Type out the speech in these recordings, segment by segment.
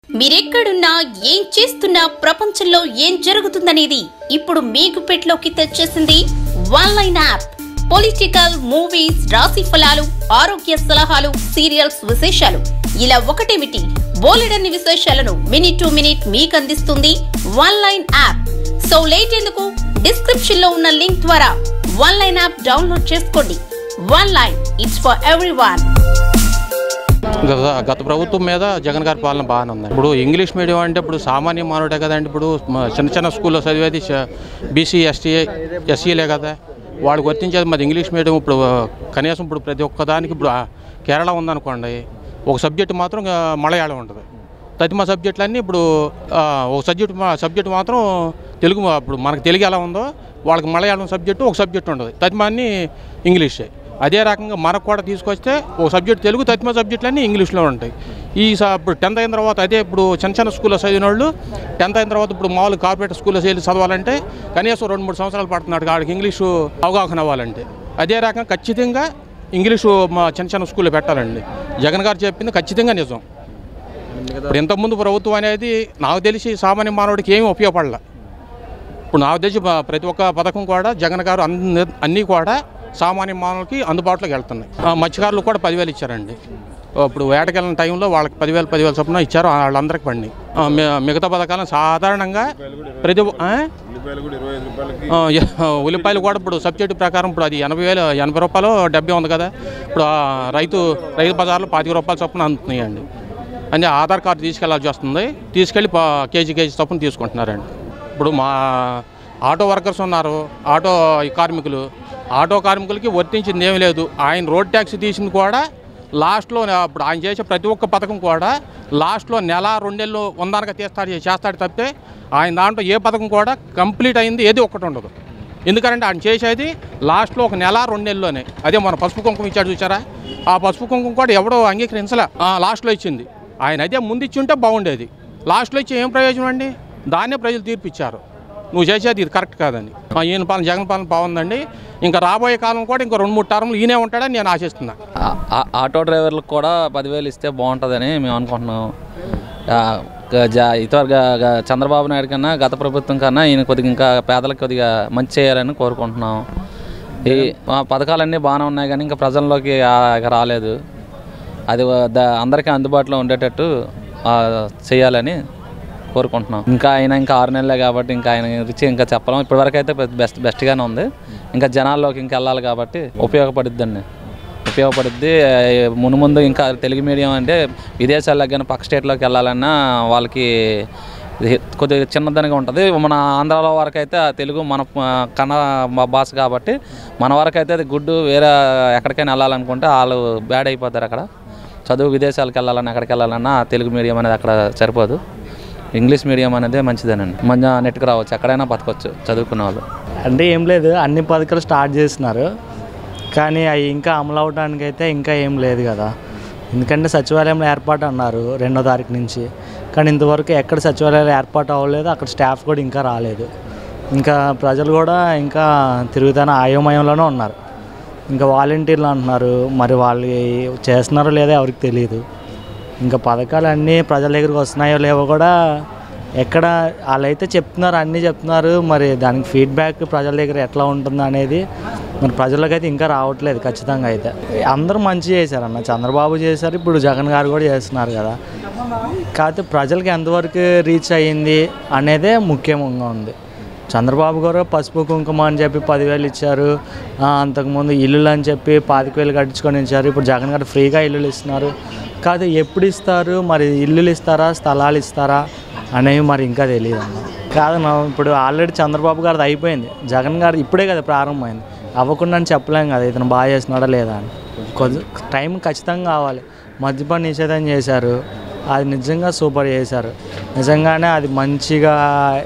మీరెక్కడున్నా ఏం చేస్తున్నా ప్రపంచంలో ఏం జరుగుతుందనేది ఇప్పుడు మీకు పెట్లోకి తెచ్చేసింది one line app political movies రాశి ఫలాలు ఆరోగ్య సలహాలు సీరియల్స్ విశేషాలు ఇలా ఒకటేమిటి బోలెడన్ని విశేషాలను మినిట్ టు మినిట్ మీకు అందిస్తుంది one line app so late ఎందుకు డిస్క్రిప్షన్ లో ఉన్న లింక్ ద్వారా వన్ లైన్ యాప్ డౌన్లోడ్ చేసుకోండి one line it's for every గత గత ప్రభుత్వం మీద జగన్ గారి పాలన బాగానే ఉంది ఇప్పుడు ఇంగ్లీష్ మీడియం అంటే ఇప్పుడు సామాన్య మానవుడే కదండి ఇప్పుడు మ- చిన్న చిన్న స్కూల్లో చదివేది బీసీ ఎస్టీ ఎస్సీలే కదా వాడికి వర్తించేది మరి ఇంగ్లీష్ మీడియం ఇప్పుడు ఆ, కనీసం ఇప్పుడు ప్రతి ఒక్క దానికి ఇప్పుడు ఆ, కేరళ ఉందనుకోండి ఒక సబ్జెక్ట్ మాత్రం ఆ, మలయాళం ఉంటుంది తదిమ సబ్జెక్టులన్నీ ఇప్పుడు ఆ, ఒక సబ్జెక్ట్ మా- సబ్జెక్ట్ మాత్రం తెలుగు మా- ఇప్పుడు మనకు తెలుగు ఎలా ఉందో వాళ్ళకి మలయాళం సబ్జెక్టు ఒక సబ్జెక్ట్ ఉంటుంది తదిమ అన్ని ఇంగ్లీషే అదే రకంగా మనకు కూడా తీసుకొస్తే ఒక సబ్జెక్ట్ తెలుగు తదిమ సబ్జెక్టులన్నీ ఇంగ్లీష్లో ఉంటాయి ఈ స- ఇప్పుడు టెన్త్ అయిన తర్వాత అదే ఇప్పుడు చిన్న చిన్న స్కూల్లో చదివిన వాళ్ళు టెన్త్ అయిన తర్వాత ఇప్పుడు మామూలు కార్పొరేట్ స్కూల్లో వెళ్ళి చదవాలంటే కనీసం రెండు మూడు సంవత్సరాలు పడుతున్నాడు వాడికి ఇంగ్లీషు అవగాహన అవ్వాలంటే అదే రకంగా ఖచ్చితంగా ఇంగ్లీషు మా చిన్న చిన్న స్కూల్లో పెట్టాలండి జగన్ గారు చెప్పింది ఖచ్చితంగా నిజం ఇప్పుడు ఇంతకుముందు ప్రభుత్వం అనేది నాకు తెలిసి సామాన్య మానవుడికి ఏమీ ఉపయోగపడలే ఇప్పుడు నాకు తెలిసి ప- ప్రతి ఒక్క పథకం కూడా జగన్ గారు అన్ని అన్నీ కూడా సామాన్య మానవులకి అందుబాటులోకి వెళ్తున్నాయి ఆ, మత్స్యకారులు కూడా పదివేలు ఇచ్చారండి ఇప్పుడు వేటకెళ్ళిన టైంలో వాళ్ళకి పదివేలు పదివేలు చొప్పున ఇచ్చారు వాళ్ళందరికీ పండి ఆ, మి- మిగతా పథకాలను సాధారణంగా ప్రతి ఒ- ఆ? ఉల్లిపాయలు కూడా ఇరవై ఐదు రూపాయలకి ఆ, య- ఉల్లిపాయలు కూడా ఇప్పుడు సబ్సిడీ ప్రకారం ఇప్పుడు అది ఎనభై వేలు ఎనభై రూపాయలు డెబ్బై ఉంది కదా ఇప్పుడు ఆ రైతు రైతు బజార్లో పాతిక రూపాయల చొప్పున అందుతున్నాయండి అంటే ఆధార్ కార్డు తీసుకెళ్లాల్సి వస్తుంది తీసుకెళ్ళి పా- కేజీ కేజీ చొప్పున తీసుకుంటున్నారండి ఇప్పుడు మా ఆటో వర్కర్స్ ఉన్నారు ఆటో ఈ కార్మికులు ఆటో కార్మికులకి వర్తించింది ఏమీ లేదు ఆయన రోడ్ ట్యాక్స్ తీసింది కూడా లాస్ట్లో ఇప్పుడు ఆయన చేసే ప్రతి ఒక్క పథకం కూడా లాస్ట్లో నెల రెండేళ్ళు ఉందానక తీస్తాడు చేస్తాడు తప్పితే ఆయన దాంట్లో ఏ పథకం కూడా కంప్లీట్ అయింది ఏది ఒక్కటి ఉండదు ఎందుకంటే ఆయన చేసేది లాస్ట్లో ఒక నెల రెండు నెలల్లోనే అదే మన పసుపు కుంకుమ ఇచ్చాడు చూసారా ఆ పసుపు కుంకుమ కూడా ఎవడో అంగీకరించలే ఆ, లాస్ట్లో ఇచ్చింది ఆయన అదే ముందు ఇచ్చి ఉంటే బాగుండేది లాస్ట్లో ఇచ్చి ఏం ప్రయోజనం అండి దాన్నే ప్రజలు తీర్పు ఇచ్చారు నువ్వు చేసేది ఇది కరెక్ట్ కాదని ఆ, ఈయన పాలన జగన్ పాలన బాగుందండి ఇంకా రాబోయే కాలం కూడా ఇంకా రెండు మూడు టర్మ్లు ఈయనే ఉంటాడని నేను ఆశిస్తున్నా ఆ- ఆ- ఆటో డ్రైవర్లకు కూడా పదివేలు ఇస్తే బాగుంటుందని మేము అనుకుంటున్నాం ఆ, గ- జా- ఇతర గ- గ- చంద్రబాబు నాయుడు కన్నా గత ప్రభుత్వం కన్నా ఈయన కొద్దిగా ఇంకా పేదలకు కొద్దిగా మంచి చేయాలని కోరుకుంటున్నాం ఈ ఆ, పథకాలన్నీ బాగానే ఉన్నాయి కానీ ఇంకా ప్రజల్లోకి ఆ, ఇక రాలేదు అది వ- ద- అందరికీ అందుబాటులో ఉండేటట్టు ఆ, చేయాలని కోరుకుంటున్నాం ఇంకా ఆయన ఇంకా ఆరు నెలలే కాబట్టి ఇంకా ఆయన గురించి ఇంకా చెప్పలేం ఇప్పటివరకు అయితే బెస్ట్ బెస్ట్గానే ఉంది ఇంకా జనాల్లోకి ఇంకా వెళ్ళాలి కాబట్టి ఉపయోగపడుద్దండి ఉపయోగపడుద్ది మును ముందు ఇంకా తెలుగు మీడియం అంటే విదేశాలకు కానీ పక్క స్టేట్లోకి వెళ్ళాలన్నా వాళ్ళకి ఇది కొద్దిగా చిన్నదనిగా ఉంటుంది మన ఆంధ్రాలో వరకు అయితే ఆ తెలుగు మన ఆ, కన్నడ మా భాష కాబట్టి మన వరకు అయితే అది గుడ్డు వేరే ఎక్కడికైనా వెళ్ళాలనుకుంటే వాళ్ళు బ్యాడ్ అయిపోతారు అక్కడ చదువు విదేశాలకు వెళ్ళాలన్నా ఎక్కడికి వెళ్ళాలన్నా తెలుగు మీడియం అనేది అక్కడ సరిపోదు ఇంగ్లీష్ మీడియం అనేది మంచిదేనండి మంచిగా నెట్కి రావచ్చు ఎక్కడైనా బతకొచ్చు చదువుకున్న వాళ్ళు అంటే ఏం లేదు అన్ని పథకాలు స్టార్ట్ చేస్తున్నారు కానీ అవి ఇంకా అమలు అవడానికి అయితే ఇంకా ఏం లేదు కదా ఎందుకంటే సచివాలయంలో ఏర్పాటు అన్నారు రెండో తారీఖు నుంచి కానీ ఇంతవరకు ఎక్కడ సచివాలయాలు ఏర్పాటు అవ్వలేదు అక్కడ స్టాఫ్ కూడా ఇంకా రాలేదు ఇంకా ప్రజలు కూడా ఇంకా తిరుగుతానే అయోమయంలోనే ఉన్నారు ఇంకా వాలంటీర్లు అంటున్నారు మరి వాళ్ళు చేస్తున్నారో లేదో ఎవరికి తెలియదు ఇంకా పథకాలు అన్నీ ప్రజల దగ్గరికి వస్తున్నాయో లేవో కూడా ఎక్కడ వాళ్ళైతే చెప్తున్నారు అన్నీ చెప్తున్నారు మరి దానికి ఫీడ్బ్యాక్ ప్రజల దగ్గర ఎట్లా ఉంటుంది అనేది మరి ప్రజలకైతే ఇంకా రావట్లేదు ఖచ్చితంగా అయితే అందరూ మంచి చేశారన్న చంద్రబాబు చేశారు ఇప్పుడు జగన్ గారు కూడా చేస్తున్నారు కదా కాకపోతే ప్రజలకి ఎంతవరకు రీచ్ అయ్యింది అనేదే ముఖ్యంగా ఉంది చంద్రబాబు గారు పసుపు కుంకుమ అని చెప్పి పదివేలు ఇచ్చారు ఆ, అంతకుముందు ఇల్లులు అని చెప్పి పాతిక వేలు కట్టించుకొని ఇచ్చారు ఇప్పుడు జగన్ గారు ఫ్రీగా ఇల్లులు ఇస్తున్నారు కాదు ఎప్పుడు ఇస్తారు మరి ఇల్లులు ఇస్తారా స్థలాలు ఇస్తారా అనేవి మరి ఇంకా తెలియదు అన్న కాదన్న ఇప్పుడు ఆల్రెడీ చంద్రబాబు గారిది అయిపోయింది జగన్ గారు ఇప్పుడే కదా ప్రారంభమైంది అవ్వకుండా అని చెప్పలేం కదా ఇతను బాగా చేస్తున్నాడా లేదా అని కొద్ది టైం ఖచ్చితంగా కావాలి మద్యపాన నిషేధం చేశారు అది నిజంగా సూపర్ చేశారు నిజంగానే అది మంచిగా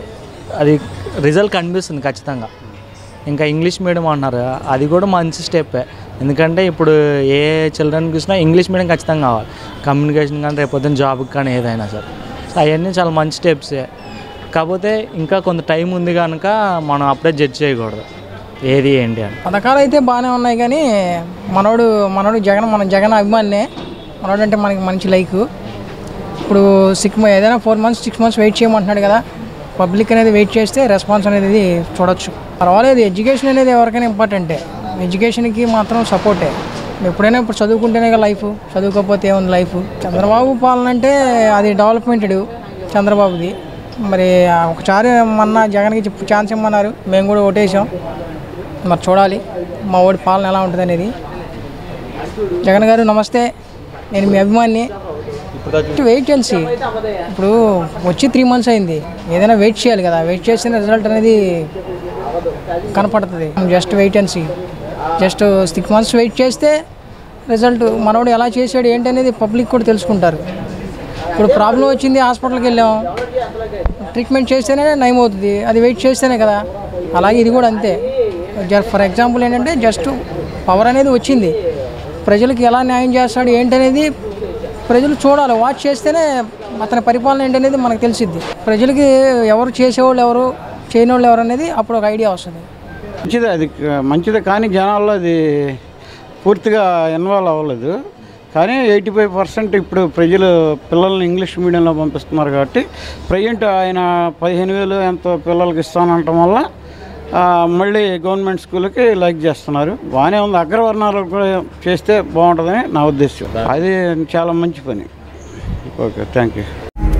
అది రిజల్ట్ కనిపిస్తుంది ఖచ్చితంగా ఇంకా ఇంగ్లీష్ మీడియం అంటున్నారు అది కూడా మంచి స్టెప్పే ఎందుకంటే ఇప్పుడు ఏ చిల్డ్రన్ చూసినా ఇంగ్లీష్ మీడియం ఖచ్చితంగా కావాలి కమ్యూనికేషన్ కానీ రేపొద్దున జాబ్కి కానీ ఏదైనా సరే సో అవన్నీ చాలా మంచి స్టెప్సే కాకపోతే ఇంకా కొంత టైం ఉంది కనుక మనం అప్పుడే జడ్జ్ చేయకూడదు ఏది ఏంటి అని పథకాలు అయితే బాగానే ఉన్నాయి కానీ మనోడు మనోడు జగన్ మన జగన్ అభిమానినే మనోడు అంటే మనకి మంచి లైక్ ఇప్పుడు సిక్స్ ఏదైనా four months six months wait చేయమంటున్నాడు కదా పబ్లిక్ అనేది వెయిట్ చేస్తే రెస్పాన్స్ అనేది చూడొచ్చు పర్వాలేదు ఎడ్యుకేషన్ అనేది ఎవరికైనా ఇంపార్టెంటే ఎడ్యుకేషన్కి మాత్రం సపోర్టే ఎప్పుడైనా ఇప్పుడు చదువుకుంటేనే కదా లైఫ్ చదువుకోకపోతే ఏముంది లైఫ్ చంద్రబాబు పాలన అంటే అది డెవలప్మెంటెడ్ చంద్రబాబుది మరి ఆ ఒకసారి మొన్న జగన్కి చెప్పు ఛాన్స్ ఇమ్మన్నారు మేము కూడా ఓటేసాం మరి చూడాలి మా ఓడి పాలన ఎలా ఉంటుంది అనేది జగన్ గారు నమస్తే నేను మీ అభిమాని వెయిట్ అండ్ సీ ఇప్పుడు వచ్చి త్రీ మంత్స్ అయింది ఏదైనా వెయిట్ చేయాలి కదా వెయిట్ చేసిన రిజల్ట్ అనేది కనపడుతుంది just wait and see just six months wait చేస్తే రిజల్ట్ మనోడు ఎలా చేశాడు ఏంటి అనేది పబ్లిక్ కూడా తెలుసుకుంటారు ఇప్పుడు ప్రాబ్లం వచ్చింది హాస్పిటల్కి వెళ్ళాం ట్రీట్మెంట్ చేస్తేనే నయం అవుతుంది అది వెయిట్ చేస్తేనే కదా అలాగే ఇది కూడా అంతే ఫర్ ఎగ్జాంపుల్ ఏంటంటే జస్ట్ పవర్ అనేది వచ్చింది ప్రజలకు ఎలా న్యాయం చేస్తాడు ఏంటనేది ప్రజలు చూడాలి వాచ్ చేస్తేనే అతని పరిపాలన ఏంటనేది మనకు తెలిసిద్ది ప్రజలకి ఎవరు చేసేవాళ్ళు ఎవరు చేయని వాళ్ళు ఎవరు అనేది అప్పుడు ఒక ఐడియా వస్తుంది మంచిదే అది మంచిదే కానీ జనాల్లో అది పూర్తిగా ఇన్వాల్వ్ అవ్వలేదు కానీ ఎయిటీ ఫైవ్ పర్సెంట్ ఇప్పుడు ప్రజలు పిల్లల్ని ఇంగ్లీష్ మీడియంలో పంపిస్తున్నారు కాబట్టి ప్రజెంట్ ఆయన పదిహేను వేలు ఎంతో పిల్లలకి ఇస్తానంటం వల్ల ఆ, మళ్ళీ గవర్నమెంట్ స్కూల్కి లైక్ చేస్తున్నారు బాగానే ఉంది అగ్రవర్ణాలు కూడా చేస్తే బాగుంటుందని నా ఉద్దేశం అది చాలా మంచి పని ఓకే థ్యాంక్ యూ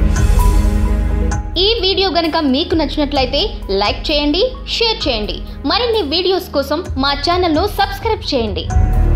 ఈ వీడియో గనుక మీకు నచ్చినట్లయితే లైక్ చేయండి షేర్ చేయండి మరిన్ని వీడియోస్ కోసం మా ఛానల్ను సబ్స్క్రైబ్ చేయండి